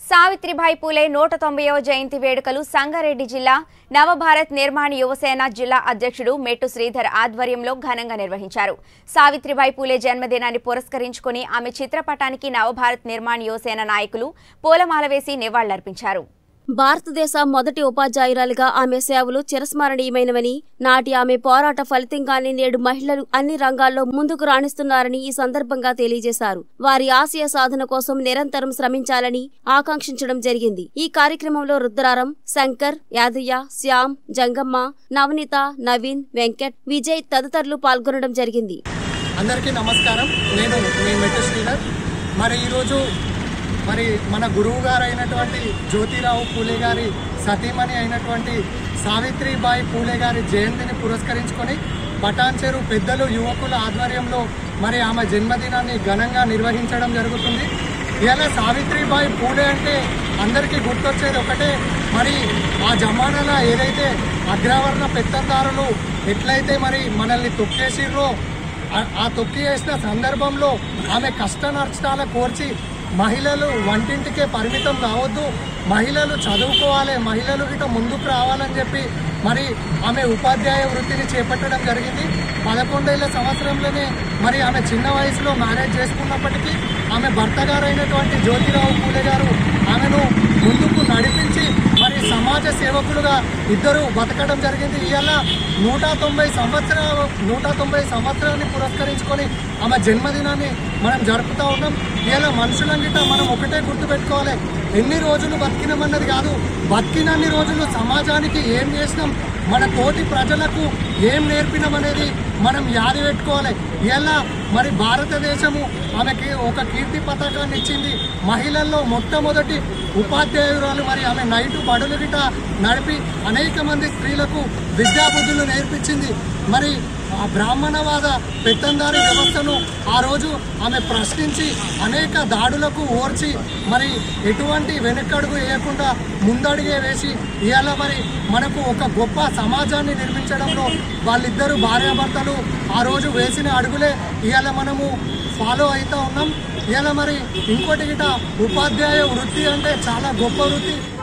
సావిత్రిబాయి పూలే నూట తొంభైవ జయంతి వేడుకలు సంగారెడ్డి జిల్లా నవభారత్ నిర్మాణ యువసేన జిల్లా అధ్యక్షుడు మెట్టు శ్రీధర్ ఆధ్వర్యంలో ఘనంగా నిర్వహించారు సావిత్రిబాయి పూలే జన్మదినాన్ని పురస్కరించుకుని ఆమె చిత్రపటానికి నవభారత్ నిర్మాణ యువసేన నాయకులు పూలమాల వేసి నివాళులర్పించారు భారతదేశ మొదటి ఉపాధ్యాయురాలిగా ఆమె సేవలు చిరస్మరణీయమైనవని నాటి ఆమె పోరాట ఫలితంగానే నేడు మహిళలు అన్ని రంగాల్లో ముందుకు రాణిస్తున్నారని ఈ సందర్భంగా తెలియజేశారు వారి ఆశయ సాధన కోసం నిరంతరం శ్రమించాలని ఆకాంక్షించడం జరిగింది ఈ కార్యక్రమంలో రుద్రారం శంకర్ యాదయ్య శ్యామ్ జంగమ్మ నవనీత నవీన్ వెంకట్ విజయ్ తదితరులు పాల్గొనడం జరిగింది అందరికీ నమస్కారం నేను మీ మెట్టు శ్రీధర్ మరి ఈరోజు మరి మన గురువు గారు అయినటువంటి జ్యోతిరావు పూలే గారి సతీమణి అయినటువంటి సావిత్రిబాయి పూలే గారి జయంతిని పురస్కరించుకొని పటాన్చెరు పెద్దలు యువకుల ఆధ్వర్యంలో మరి ఆమె జన్మదినాన్ని ఘనంగా నిర్వహించడం జరుగుతుంది ఇలా సావిత్రిబాయి పూలే అంటే అందరికీ గుర్తొచ్చేది ఒకటే మరి ఆ జమానాలో ఏదైతే అగ్రవర్ణ పెత్తందారులు ఎట్లయితే మరి మనల్ని తొక్కేసిర్రో ఆ- ఆ తొక్కి వేసిన సందర్భంలో ఆమె కష్ట నష్టాల కోర్చి మహిళలు వంటింటికే పరిమితం కావద్దు మహిళలు చదువుకోవాలి మహిళలు ఇట ముందుకు రావాలని చెప్పి మరి ఆమె ఉపాధ్యాయ వృత్తిని చేపట్టడం జరిగింది పదకొండేళ్ల సంవత్సరంలోనే మరి ఆమె చిన్న వయసులో మ్యారేజ్ చేసుకున్నప్పటికీ ఆమె భర్త గారైనటువంటి జ్యోతిరావు పూలే గారు ఆమెను ముందుకు నడిపించి మరి సమాజ సేవకులుగా ఇద్దరు బతకడం జరిగింది ఇవాళ నూట తొంభై సంవత్సరాలు నూట తొంభై సంవత్సరాన్ని పురస్కరించుకొని ఆమె జన్మదినాన్ని మనం జరుపుతా ఉన్నాం ఇవాళ మనుషులంగిట మనం ఒకటే గుర్తుపెట్టుకోవాలి ఎన్ని రోజులు బతికినామన్నది కాదు బతికినన్ని రోజులు సమాజానికి ఏం చేసినాం మన తోటి ప్రజలకు ఏం నేర్పినాం అనేది మనం యాది పెట్టుకోవాలి ఇలా మరి భారతదేశము ఆమెకి ఒక కీర్తి పతాకాన్ని ఇచ్చింది మహిళల్లో మొట్టమొదటి ఉపాధ్యాయురాలు మరి ఆమె నైటు బడులు గిట నడిపి అనేక మంది స్త్రీలకు విద్యాబుద్ధులు నేర్పించింది మరి ఆ బ్రాహ్మణవాద పెత్తందారి వ్యవస్థను ఆ రోజు ఆమె ప్రశ్నించి అనేక దాడులకు ఓర్చి మరి ఎటువంటి వెనకడుగు వేయకుండా ముందడుగే వేసి ఇవాళ మరి మనకు ఒక గొప్ప సమాజాన్ని నిర్మించడంలో వాళ్ళిద్దరు భార్యాభర్తలు ఆ రోజు వేసిన అడుగులే ఇవాళ మనము ఫాలో అవుతా ఉన్నాం ఇవాళ మరి ఇంకోటి గిట ఉపాధ్యాయ వృత్తి అంటే చాలా గొప్ప వృత్తి